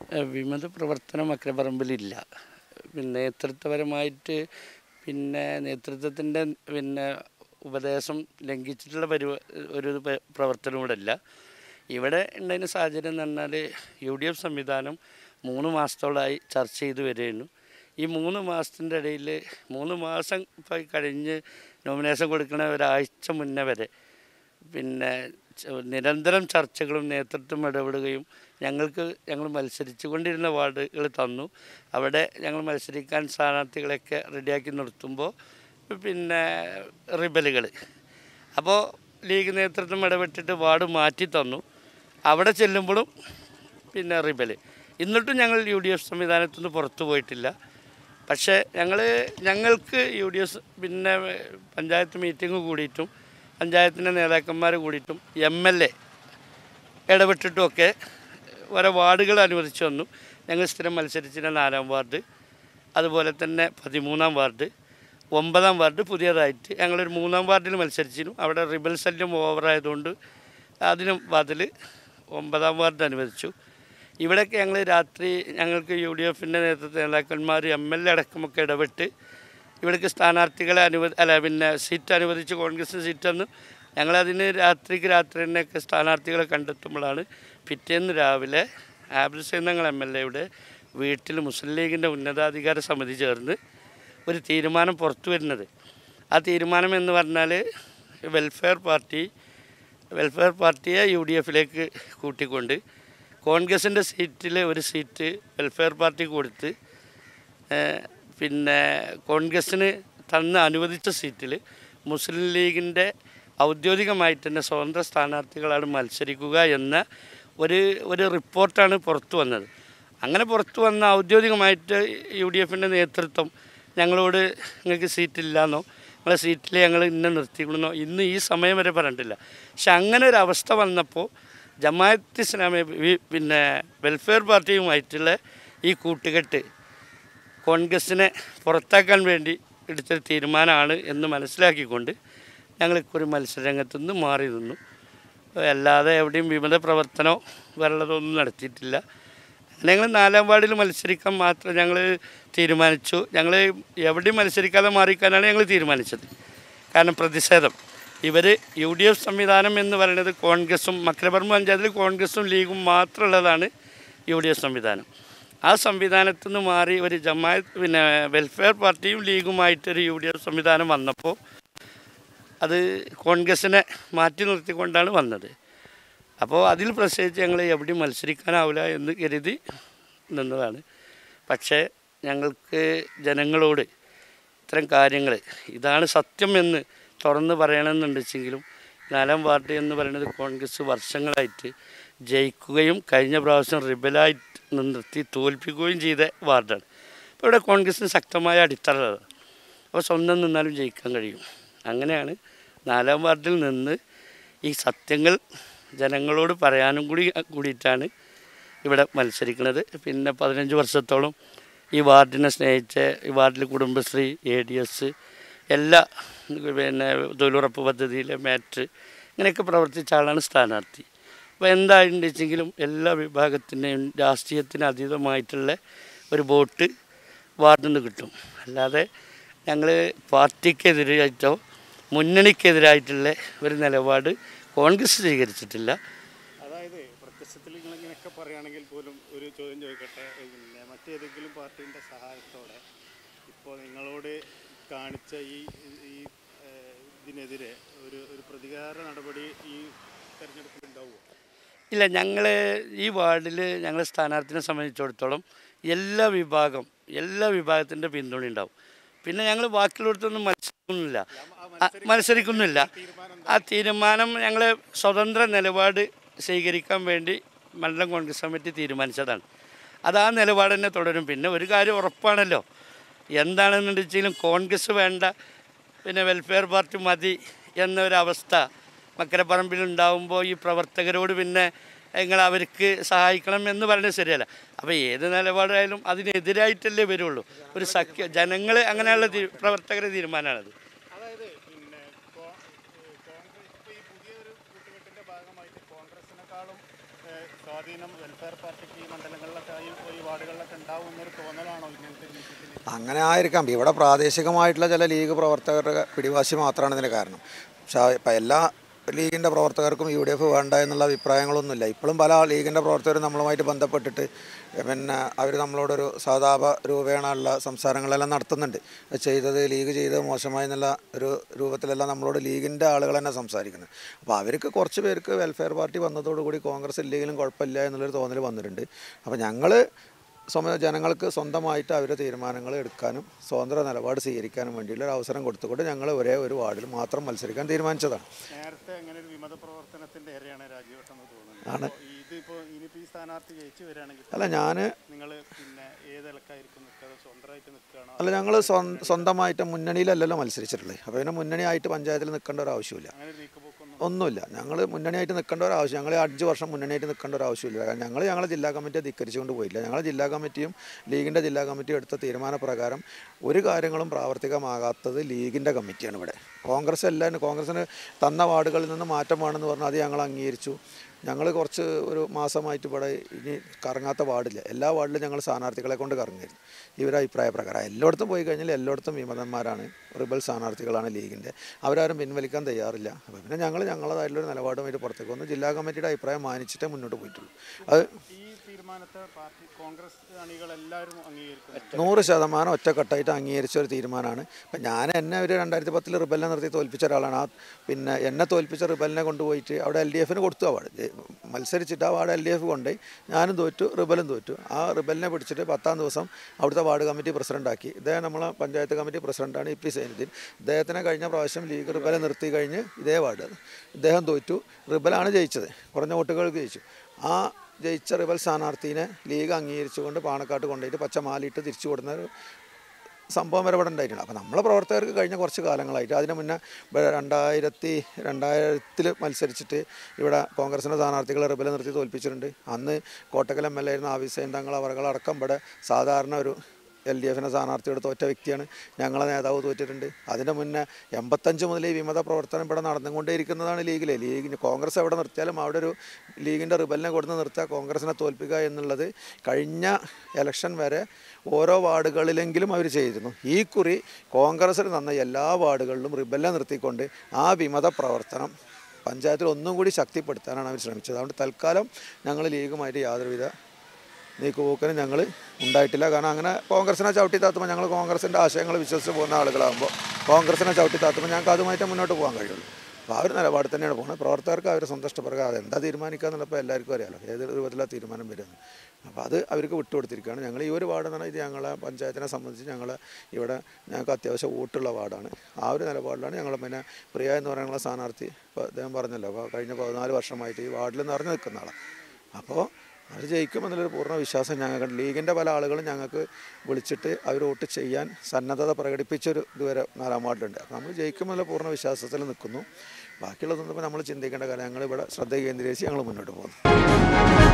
ഏഹ് വിമത പ്രവർത്തനം അക്രപറമ്പിലില്ല പിന്നെ നേതൃത്വപരമായിട്ട് പിന്നെ നേതൃത്വത്തിൻ്റെ പിന്നെ ഉപദേശം ലംഘിച്ചിട്ടുള്ള പരിവ ഒരു പ- പ്രവർത്തനം ഇവിടെ ഇല്ല ഇവിടെ ഉണ്ടായിരുന്ന സാഹചര്യം എന്ന് പറഞ്ഞാൽ യു ഡി എഫ് സംവിധാനം മൂന്ന് മാസത്തോളമായി ചർച്ച ചെയ്ത് വരികയായിരുന്നു ഈ മൂന്ന് മാസത്തിൻ്റെ ഇടയിൽ മൂന്ന് മാസം ഇപ്പോൾ കഴിഞ്ഞ് നോമിനേഷൻ കൊടുക്കുന്ന ഒരാഴ്ച മുന്നേ വരെ പിന്നെ ച- നിരന്തരം ചർച്ചകളും നേതൃത്വം ഇടപെടുകയും ഞങ്ങൾക്ക് ഞങ്ങൾ മത്സരിച്ചു കൊണ്ടിരുന്ന വാർഡുകൾ തന്നു അവിടെ ഞങ്ങൾ മത്സരിക്കാൻ സ്ഥാനാർത്ഥികളെയൊക്കെ റെഡിയാക്കി നിർത്തുമ്പോൾ പിന്നെ റിബലുകൾ അപ്പോൾ ലീഗ് നേതൃത്വം ഇടപെട്ടിട്ട് വാർഡ് മാറ്റി തന്നു അവിടെ ചെല്ലുമ്പോഴും പിന്നെ റിബൽ എന്നിട്ടും ഞങ്ങൾ യു ഡി എഫ് സംവിധാനത്തിൽ നിന്ന് പുറത്തു പോയിട്ടില്ല പക്ഷേ ഞങ്ങൾ ഞങ്ങൾക്ക് യു ഡി എഫ് പിന്നെ പഞ്ചായത്ത് മീറ്റിംഗ് കൂടിയിട്ടും പഞ്ചായത്തിൻ്റെ നേതാക്കന്മാർ കൂടിയിട്ടും എം എൽ എ ഇടപെട്ടിട്ടുമൊക്കെ ഓരോ വാർഡുകൾ അനുവദിച്ചു വന്നു ഞങ്ങൾ സ്ഥിരം മത്സരിച്ചിരുന്ന നാലാം വാർഡ് അതുപോലെ തന്നെ പതിമൂന്നാം വാർഡ് ഒമ്പതാം വാർഡ് പുതിയതായിട്ട് ഞങ്ങളൊരു മൂന്നാം വാർഡിൽ മത്സരിച്ചിരുന്നു അവിടെ റിബൽ ശല്യം ഓവറായതുകൊണ്ട് അതിനും വാർഡിൽ ഒമ്പതാം വാർഡ് അനുവദിച്ചു ഇവിടെയൊക്കെ ഞങ്ങൾ രാത്രി ഞങ്ങൾക്ക് യു ഡി എഫിൻ്റെ നേതൃത്വ നേതാക്കന്മാർ എം എൽ എ അടക്കമൊക്കെ ഇടപെട്ട് ഇവിടേക്ക് സ്ഥാനാർത്ഥികളെ അനുവദി അല്ല പിന്നെ സീറ്റ് അനുവദിച്ച് കോൺഗ്രസ് സീറ്റെന്ന് ഞങ്ങളതിന് രാത്രിക്ക് രാത്രി തന്നെയൊക്കെ സ്ഥാനാർത്ഥികളെ കണ്ടെത്തുമ്പോഴാണ് പിറ്റേന്ന് രാവിലെ ആബിൽസ് ഞങ്ങൾ എം എൽ എയുടെ വീട്ടിൽ മുസ്ലിം ലീഗിൻ്റെ ഉന്നതാധികാര സമിതി ചേർന്ന് ഒരു തീരുമാനം പുറത്തു വരുന്നത് ആ തീരുമാനം എന്ന് പറഞ്ഞാൽ വെൽഫെയർ പാർട്ടി വെൽഫെയർ പാർട്ടിയെ യു ഡി എഫിലേക്ക് കൂട്ടിക്കൊണ്ട് കോൺഗ്രസിൻ്റെ സീറ്റിൽ ഒരു സീറ്റ് വെൽഫെയർ പാർട്ടി കൊടുത്ത് ഏഹ് പിന്നെ കോൺഗ്രസ്സിന് തന്ന് അനുവദിച്ച സീറ്റിൽ മുസ്ലിം ലീഗിൻ്റെ ഔദ്യോഗികമായിട്ട് തന്നെ സ്വതന്ത്ര സ്ഥാനാർത്ഥികളാണ് മത്സരിക്കുക എന്ന ഒരു ഒരു റിപ്പോർട്ടാണ് പുറത്തു വന്നത് അങ്ങനെ പുറത്തു വന്ന ഔദ്യോഗികമായിട്ട് യു ഡി എഫിൻ്റെ നേതൃത്വം ഞങ്ങളോട് നിങ്ങൾക്ക് സീറ്റില്ലാന്നോ നിങ്ങളെ സീറ്റിൽ ഞങ്ങൾ ഇന്ന നിർത്തിക്കണമെന്നോ ഇന്ന് ഈ സമയം വരെ പറഞ്ഞിട്ടില്ല പക്ഷെ അങ്ങനെ ഒരു അവസ്ഥ വന്നപ്പോൾ ജമാഅത്ത് ഇസ്ലാമി വി- പിന്നെ വെൽഫെയർ പാർട്ടിയുമായിട്ടുള്ള ഈ കൂട്ടുകെട്ട് കോൺഗ്രസിനെ പുറത്താക്കാൻ വേണ്ടി എടുത്തൊരു തീരുമാനമാണ് എന്ന് മനസ്സിലാക്കിക്കൊണ്ട് ഞങ്ങൾ ഇക്കുറി മത്സരരംഗത്തു നിന്ന് മാറി നിന്നു അല്ലാതെ എവിടെയും വിമത പ്രവർത്തനമോ വരളതൊന്നും നടത്തിയിട്ടില്ല അങ്ങനെ ഞങ്ങൾ നാലാം വാർഡിൽ മത്സരിക്കാൻ മാത്രം ഞങ്ങൾ തീരുമാനിച്ചു ഞങ്ങൾ എവിടെയും മത്സരിക്കാതെ മാറിക്കാനാണ് ഞങ്ങൾ തീരുമാനിച്ചത് കാരണം പ്രതിഷേധം ഇവർ യു ഡി എഫ് സംവിധാനം എന്ന് പറയുന്നത് കോൺഗ്രസും മക്രപർമ്മ പഞ്ചായത്തിൽ കോൺഗ്രസും ലീഗും മാത്രമുള്ളതാണ് യു ഡി എഫ് സംവിധാനം ആ സംവിധാനത്തിൽ നിന്ന് മാറി ഒരു ജമാഅത്ത് പിന്നെ വെൽഫെയർ പാർട്ടിയും ലീഗുമായിട്ടൊരു യു ഡി എഫ് സംവിധാനം വന്നപ്പോൾ അത് കോൺഗ്രസിനെ മാറ്റി നിർത്തിക്കൊണ്ടാണ് വന്നത് അപ്പോൾ അതിൽ പ്രത്യേകിച്ച് ഞങ്ങൾ എവിടെയും മത്സരിക്കാനാവില്ല എന്ന് കരുതി നിന്നതാണ് പക്ഷേ ഞങ്ങൾക്ക് ജനങ്ങളോട് ഇത്തരം കാര്യങ്ങൾ ഇതാണ് സത്യം എന്ന് തുറന്ന് പറയണമെന്നുണ്ടെച്ചെങ്കിലും നാലാം വാർഡ് എന്ന് പറയുന്നത് കോൺഗ്രസ് വർഷങ്ങളായിട്ട് ജയിക്കുകയും കഴിഞ്ഞ പ്രാവശ്യം റിബലായിട്ട് നിർത്തി തോൽപ്പിക്കുകയും ചെയ്ത വാർഡാണ് അപ്പോൾ ഇവിടെ കോൺഗ്രസിന് ശക്തമായ അടിത്തറ അപ്പോൾ സ്വന്തം നിന്നാലും ജയിക്കാൻ കഴിയും അങ്ങനെയാണ് നാലാം വാർഡിൽ നിന്ന് ഈ സത്യങ്ങൾ ജനങ്ങളോട് പറയാനും കൂടി കൂടിയിട്ടാണ് ഇവിടെ മത്സരിക്കുന്നത് പിന്നെ പതിനഞ്ച് വർഷത്തോളം ഈ വാർഡിനെ സ്നേഹിച്ച ഈ വാർഡിൽ കുടുംബശ്രീ എ ഡി എസ് എല്ലാ പിന്നെ തൊഴിലുറപ്പ് പദ്ധതിയിലെ മാറ്റ് ഇങ്ങനെയൊക്കെ പ്രവർത്തിച്ച ആളാണ് സ്ഥാനാർത്ഥി അപ്പോൾ എന്തായിട്ടുണ്ടെന്ന് വെച്ചെങ്കിലും എല്ലാ വിഭാഗത്തിൻ്റെയും രാഷ്ട്രീയത്തിന് അതീതമായിട്ടുള്ള ഒരു വോട്ട് വാർഡിൽ നിന്ന് കിട്ടും അല്ലാതെ ഞങ്ങൾ പാർട്ടിക്കെതിരായിട്ടോ മുന്നണിക്കെതിരായിട്ടുള്ള ഒരു നിലപാട് കോൺഗ്രസ് സ്വീകരിച്ചിട്ടില്ല അതായത് പ്രത്യക്ഷത്തിൽ നിങ്ങൾ ഇങ്ങനെയൊക്കെ പറയുകയാണെങ്കിൽ പോലും ഒരു ചോദ്യം ചോദിക്കട്ടെ പിന്നെ മറ്റേതെങ്കിലും പാർട്ടീൻ്റെ സഹായത്തോടെ ഇപ്പോൾ നിങ്ങളോട് കാണിച്ച ഈ ഈ ഏഹ്, ഇതിനെതിരെ ഒരു ഒരു പ്രതികാര നടപടി ഈ തെരഞ്ഞെടുപ്പിൽ ഉണ്ടാവുമോ ഇല്ല ഞങ്ങൾ ഈ വാർഡിൽ ഞങ്ങൾ സ്ഥാനാർത്ഥിനെ സംബന്ധിച്ചിടത്തോളം എല്ലാ വിഭാഗം എല്ലാ വിഭാഗത്തിൻ്റെ പിന്തുണ ഉണ്ടാവും പിന്നെ ഞങ്ങൾ ബാക്കിയുള്ളിടത്തൊന്നും മത്സരിക്കുന്നില്ല ആ, മത്സരിക്കുന്നില്ല ആ തീരുമാനം ഞങ്ങൾ സ്വതന്ത്ര നിലപാട് സ്വീകരിക്കാൻ വേണ്ടി മണ്ഡലം കോൺഗ്രസ് കമ്മിറ്റി തീരുമാനിച്ചതാണ് അത് ആ നിലപാട് തന്നെ തുടരും പിന്നെ ഒരു കാര്യം ഉറപ്പാണല്ലോ എന്താണെന്ന് വെച്ചാലും കോൺഗ്രസ് വേണ്ട പിന്നെ വെൽഫെയർ പാർട്ടി മതി എന്നൊരവസ്ഥ മക്കരപ്പറമ്പിൽ ഉണ്ടാകുമ്പോൾ ഈ പ്രവർത്തകരോട് പിന്നെ നിങ്ങൾ അവർക്ക് സഹായിക്കണം എന്ന് പറയുന്നത് ശരിയല്ല അപ്പോൾ ഏത് നിലപാടായാലും അതിനെതിരായിട്ടല്ലേ വരുള്ളൂ ഒരു സഖ്യ ജനങ്ങൾ അങ്ങനെയുള്ള തീ- പ്രവർത്തകരുടെ തീരുമാനമാണത് അതായത് പിന്നെ കോ- ഏഹ് കോൺഗ്രസ് ഇപ്പോൾ ഈ പുതിയൊരു കൂട്ടുകെട്ടിൻ്റെ ഭാഗമായിട്ട് കോൺഗ്രസിനെക്കാളും ഏഹ്, സ്വാധീനം വെൽഫെയർ പാർട്ടിക്ക് ഈ മണ്ഡലങ്ങളിലൊക്കെ ഈ ഈ വാർഡുകളിലൊക്കെ ഉണ്ടാവും എന്നൊരു തോന്നലാണോ ഇങ്ങനത്തെ ഒരു നീക്കത്തിന് അങ്ങനെ ആയിരിക്കാം ഇവിടെ പ്രാദേശികമായിട്ടുള്ള ചില ലീഗ് പ്രവർത്തകരുടെ പിടിവാശി മാത്രമാണ് ഇതിന് കാരണം പക്ഷേ ഇപ്പം എല്ലാ ലീഗിൻ്റെ പ്രവർത്തകർക്കും യു ഡി എഫ് വേണ്ട എന്നുള്ള അഭിപ്രായങ്ങളൊന്നുമില്ല ഇപ്പോഴും പല ലീഗിൻ്റെ പ്രവർത്തകരും നമ്മളുമായിട്ട് ബന്ധപ്പെട്ടിട്ട് പിന്നെ അവർ നമ്മളോടൊരു സഹതാപ രൂപേണയുള്ള സംസാരങ്ങളെല്ലാം നടത്തുന്നുണ്ട് അത് ചെയ്തത് ലീഗ് ചെയ്തത് മോശമായി എന്നുള്ള ഒരു രൂപത്തിലെല്ലാം നമ്മളോട് ലീഗിൻ്റെ ആളുകൾ തന്നെ സംസാരിക്കുന്നത് അപ്പോൾ അവർക്ക് കുറച്ച് പേർക്ക് വെൽഫെയർ പാർട്ടി വന്നതോടുകൂടി കോൺഗ്രസ് ഇല്ലെങ്കിലും കുഴപ്പമില്ല എന്നുള്ളൊരു തോന്നൽ വന്നിട്ടുണ്ട് അപ്പോൾ ഞങ്ങൾ സ്വമ ജനങ്ങൾക്ക് സ്വന്തമായിട്ട് അവരുടെ തീരുമാനങ്ങൾ എടുക്കാനും സ്വതന്ത്ര നിലപാട് സ്വീകരിക്കാനും വേണ്ടിയുള്ള ഒരു അവസരം കൊടുത്തുകൊണ്ട് ഞങ്ങൾ ഒരേ ഒരു വാർഡിൽ മാത്രം മത്സരിക്കാൻ തീരുമാനിച്ചതാണ് നേരത്തെ അങ്ങനെ ഒരു വിമത പ്രവർത്തനത്തിന്റെ ഏറെയാണ് രാജീവട്ടം എന്ന് തോന്നുന്നത് ആണ്. അപ്പോൾ ഇതിപ്പോ ഇനിയിപ്പോ ഈ സ്ഥാനാർത്ഥി ജയിച്ചു വരികയാണെങ്കിൽ അല്ല ഞാൻ നിങ്ങൾ പിന്നെ ഏതിലക്കായിരിക്കും നിൽക്കുക സ്വന്തമായിട്ട് നിൽക്കുകയാണോ അല്ല ഞങ്ങൾ സ്വന്തമായിട്ട് മുന്നണിയിലല്ലല്ലോ മത്സരിച്ചിട്ടുള്ളത് അപ്പോൾ പിന്നെ മുന്നണിയായിട്ട് പഞ്ചായത്തിൽ നിൽക്കേണ്ട ഒരു ആവശ്യമില്ല അങ്ങനെ ഒരു നീക്കുപോക്കൊന്നും ഒന്നുമില്ല ഞങ്ങൾ മുന്നണിയായിട്ട് നിൽക്കേണ്ട ഒരു ആവശ്യം ഞങ്ങൾ അഞ്ച് വർഷം മുന്നണിയായിട്ട് നിൽക്കേണ്ട ഒരു ആവശ്യമില്ല കാരണം ഞങ്ങൾ ഞങ്ങളെ ജില്ലാ കമ്മിറ്റിയെ ധിക്കരിച്ചുകൊണ്ട് പോയില്ല ഞങ്ങളെ ജില്ലാ കമ്മിറ്റിയും ലീഗിൻ്റെ ജില്ലാ കമ്മിറ്റിയും എടുത്ത തീരുമാനപ്രകാരം ഒരു കാര്യങ്ങളും പ്രാവർത്തികമാകാത്തത് ലീഗിൻ്റെ കമ്മിറ്റിയാണ് ഇവിടെ കോൺഗ്രസ് എല്ലാവരും കോൺഗ്രസിന് തന്ന വാർഡുകളിൽ നിന്ന് മാറ്റം വേണമെന്ന് പറഞ്ഞാൽ അത് ഞങ്ങൾ അംഗീകരിച്ചു ഞങ്ങൾ കുറച്ച് ഒരു മാസമായിട്ട് ഇവിടെ ഇനി കറങ്ങാത്ത വാർഡില്ല എല്ലാ വാർഡിലും ഞങ്ങൾ സ്ഥാനാർത്ഥികളെ കൊണ്ട് കറങ്ങിയിരുന്നു ഇവരുടെ അഭിപ്രായ പ്രകാരം എല്ലായിടത്തും പോയി കഴിഞ്ഞാൽ എല്ലായിടത്തും വിമതന്മാരാണ് റിബൽ സ്ഥാനാർത്ഥികളാണ് ലീഗിൻ്റെ അവരാരും പിൻവലിക്കാൻ തയ്യാറില്ല അപ്പോൾ പിന്നെ ഞങ്ങൾ ഞങ്ങളതായിട്ടുള്ള ഒരു നിലപാടുമായിട്ട് പുറത്തേക്ക് വന്നു ജില്ലാ കമ്മിറ്റിയുടെ അഭിപ്രായം മാനിച്ചിട്ടേ മുന്നോട്ട് പോയിട്ടുള്ളൂ അത് ഈ തീരുമാനത്തെ പാർട്ടി കോൺഗ്രസ് അണികൾ എല്ലാവരും അംഗീകരിക്കുന്നു നൂറ് ശതമാനം ഒറ്റക്കെട്ടായിട്ട് അംഗീകരിച്ച ഒരു തീരുമാനമാണ് ഇപ്പം ഞാൻ എന്നെ ഒരു രണ്ടായിരത്തി പത്തിൽ റിബലിനെ നിർത്തി തോൽപ്പിച്ച ഒരാളാണ് ആ പിന്നെ എന്നെ തോൽപ്പിച്ച റിബലിനെ കൊണ്ടുപോയിട്ട് അവിടെ എൽ ഡി എഫിന് കൊടുത്തു ആ വാർഡ് ജെ- മത്സരിച്ചിട്ട് ആ വാർഡ് എൽ ഡി എഫ് കൊണ്ടുപോയി ഞാനും തോറ്റു റിബലും തോറ്റു ആ റിബലിനെ പിടിച്ചിട്ട് പത്താം ദിവസം അവിടുത്തെ വാർഡ് കമ്മിറ്റി പ്രസിഡൻ്റാക്കി ഇദ്ദേഹം നമ്മളെ പഞ്ചായത്ത് കമ്മിറ്റി പ്രസിഡൻ്റാണ് ഇ പി സൈനുദ്ദീൻ ഇദ്ദേഹത്തിനെ കഴിഞ്ഞ പ്രാവശ്യം ലീഗ് റിബലെ നിർത്തി കഴിഞ്ഞ് ഇതേ വാർഡ് ഇദ്ദേഹം തോറ്റു റിബലാണ് ജയിച്ചത് കുറഞ്ഞ വോട്ടുകൾക്ക് ജയിച്ചു ആ ജയിച്ച റിബൽ സ്ഥാനാർത്ഥീനെ ലീഗ് അംഗീകരിച്ചുകൊണ്ട് പാണക്കാട്ട് കൊണ്ടുപോയിട്ട് പച്ചമാലിയിട്ട് തിരിച്ചു കൊടുക്കുന്ന ഒരു സംഭവം വരെ ഇവിടെ ഉണ്ടായിട്ടുണ്ട് അപ്പോൾ നമ്മളെ പ്രവർത്തകർക്ക് കഴിഞ്ഞ കുറച്ച് കാലങ്ങളായിട്ട് അതിന് മുന്നേ ഇവിടെ രണ്ടായിരത്തി രണ്ടായിരത്തിൽ മത്സരിച്ചിട്ട് ഇവിടെ കോൺഗ്രസിൻ്റെ സ്ഥാനാർത്ഥികളെ റിബൽ നിർത്തി തോൽപ്പിച്ചിട്ടുണ്ട് അന്ന് കോട്ടക്കൽ എം എൽ എ ആയിരുന്ന ആവിസൈൻ തങ്ങൾ അവർകളടക്കം ഇവിടെ സാധാരണ ഒരു എൽ ഡി എഫിൻ്റെ സ്ഥാനാർത്ഥിയോട് തോറ്റ വ്യക്തിയാണ് ഞങ്ങളെ നേതാവ് തോറ്റിട്ടുണ്ട് അതിൻ്റെ മുന്നേ എൺപത്തഞ്ച് മുതൽ ഈ വിമത പ്രവർത്തനം ഇവിടെ നടന്നുകൊണ്ടേയിരിക്കുന്നതാണ് ലീഗിലെ ലീഗിന് കോൺഗ്രസ് എവിടെ നിർത്തിയാലും അവിടെ ഒരു ലീഗിൻ്റെ റിബലിനെ കൊടുത്ത് നിർത്തുക കോൺഗ്രസിനെ തോൽപ്പിക്കുക എന്നുള്ളത് കഴിഞ്ഞ ഇലക്ഷൻ വരെ ഓരോ വാർഡുകളിലെങ്കിലും അവർ ചെയ്തിരുന്നു ഈ കുറി കോൺഗ്രസ്സിന് തന്ന എല്ലാ വാർഡുകളിലും റിബലിനെ നിർത്തിക്കൊണ്ട് ആ വിമത പ്രവർത്തനം പഞ്ചായത്തിൽ ഒന്നും കൂടി ശക്തിപ്പെടുത്താനാണ് അവർ ശ്രമിച്ചത് അതുകൊണ്ട് തൽക്കാലം ഞങ്ങൾ ലീഗുമായിട്ട് യാതൊരുവിധ നീക്കുപോക്കിനും ഞങ്ങൾ ഉണ്ടായിട്ടില്ല കാരണം അങ്ങനെ കോൺഗ്രസിനെ ചവിട്ടി താത്തുമ്പോൾ ഞങ്ങൾ കോൺഗ്രസിൻ്റെ ആശയങ്ങൾ വിശ്വസിച്ച് പോകുന്ന ആളുകളാകുമ്പോൾ കോൺഗ്രസിനെ ചവിട്ടി താത്തുമ്പോൾ ഞങ്ങൾക്ക് അതുമായിട്ട് മുന്നോട്ട് പോകാൻ കഴിയുള്ളൂ അപ്പോൾ ആ ഒരു നിലപാട് തന്നെയാണ് പോകുന്നത് പ്രവർത്തകർക്ക് അവർ സന്തുഷ്ടപ്പെടുക അതെന്താ തീരുമാനിക്കുക എന്നുള്ളപ്പോൾ എല്ലാവർക്കും അറിയാലോ ഏത് രൂപത്തിലാണ് തീരുമാനം വരുന്നത് അപ്പോൾ അത് അവർക്ക് വിട്ടുകൊടുത്തിരിക്കുകയാണ് ഞങ്ങൾ ഈ ഒരു വാർഡ് എന്ന് പറഞ്ഞാൽ ഇത് ഞങ്ങളെ പഞ്ചായത്തിനെ സംബന്ധിച്ച് ഞങ്ങൾ ഇവിടെ ഞങ്ങൾക്ക് അത്യാവശ്യം വോട്ടുള്ള വാർഡാണ് ആ ഒരു നിലപാടിലാണ് ഞങ്ങൾ പിന്നെ പ്രിയ എന്ന് പറയുന്ന സ്ഥാനാർത്ഥി ഇപ്പോൾ അദ്ദേഹം പറഞ്ഞല്ലോ അപ്പോൾ കഴിഞ്ഞ പതിനാല് വർഷമായിട്ട് ഈ വാർഡിൽ നിറഞ്ഞു നിൽക്കുന്ന ആളാണ് അപ്പോൾ അവർ ജയിക്കുമെന്നുള്ളൊരു പൂർണ്ണ വിശ്വാസം ഞങ്ങൾക്ക് ലീഗിൻ്റെ പല ആളുകളും ഞങ്ങൾക്ക് വിളിച്ചിട്ട് അവർ വോട്ട് ചെയ്യാൻ സന്നദ്ധത പ്രകടിപ്പിച്ചൊരു ഇതുവരെ നാലാം വാർഡിലുണ്ട് അപ്പോൾ നമ്മൾ ജയിക്കുമെന്നുള്ള പൂർണ്ണ വിശ്വാസത്തിൽ നിൽക്കുന്നു ബാക്കിയുള്ളതൊന്നും ഇപ്പോൾ നമ്മൾ ചിന്തിക്കേണ്ട കാര്യം ഞങ്ങളിവിടെ ശ്രദ്ധ കേന്ദ്രീകരിച്ച് ഞങ്ങൾ മുന്നോട്ട് പോകുന്നു